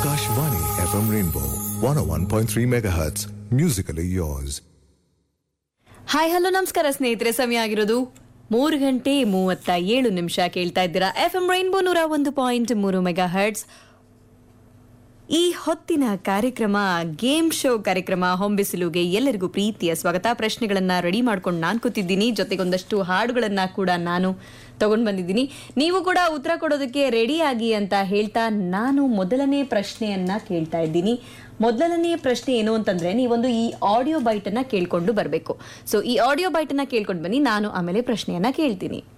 Akashvani FM Rainbow 101.3 MHz. Musically yours. Hi hello ನಮಸ್ಕಾರ ಸ್ನೇಹಿತರೆ ಸಮಯ ಆಗಿರೋದು ಮೂರು ಗಂಟೆ ಮೂವತ್ತ ಏಳು ನಿಮಿಷ ಕೇಳ್ತಾ ಇದ್ದೀರಾ ಎಫ್ ಎಂ ರೈನ್ಬೋ ನೂರ ಒಂದು ಪಾಯಿಂಟ್ ಮೂರು ಮೆಗಾ ಹರ್ಟ್ಸ್ ಈ ಹೊತ್ತಿನ ಕಾರ್ಯಕ್ರಮ ಗೇಮ್ ಶೋ ಕಾರ್ಯಕ್ರಮ ಹೊಂಬಿಸಿಲುಗೆ ಎಲ್ಲರಿಗೂ ಪ್ರೀತಿಯ ಸ್ವಾಗತ ಪ್ರಶ್ನೆಗಳನ್ನ ರೆಡಿ ಮಾಡ್ಕೊಂಡು ನಾನು ಕೂತಿದ್ದೀನಿ ಜೊತೆಗೊಂದಷ್ಟು ಹಾಡುಗಳನ್ನ ಕೂಡ ನಾನು ತಗೊಂಡು ಬಂದಿದ್ದೀನಿ ನೀವು ಕೂಡ ಉತ್ತರ ಕೊಡೋದಕ್ಕೆ ರೆಡಿ ಆಗಿ ಅಂತ ಹೇಳ್ತಾ ನಾನು ಮೊದಲನೇ ಪ್ರಶ್ನೆಯನ್ನ ಕೇಳ್ತಾ ಇದ್ದೀನಿ ಮೊದಲನೇ ಪ್ರಶ್ನೆ ಏನು ಅಂತಂದ್ರೆ ನೀವೊಂದು ಈ ಆಡಿಯೋ ಬೈಟ್ ಅನ್ನ ಕೇಳ್ಕೊಂಡು ಬರಬೇಕು ಸೊ ಈ ಆಡಿಯೋ ಬೈಟ್ ಅನ್ನ ಕೇಳ್ಕೊಂಡು ಬನ್ನಿ ನಾನು ಆಮೇಲೆ ಪ್ರಶ್ನೆಯನ್ನ ಕೇಳ್ತೀನಿ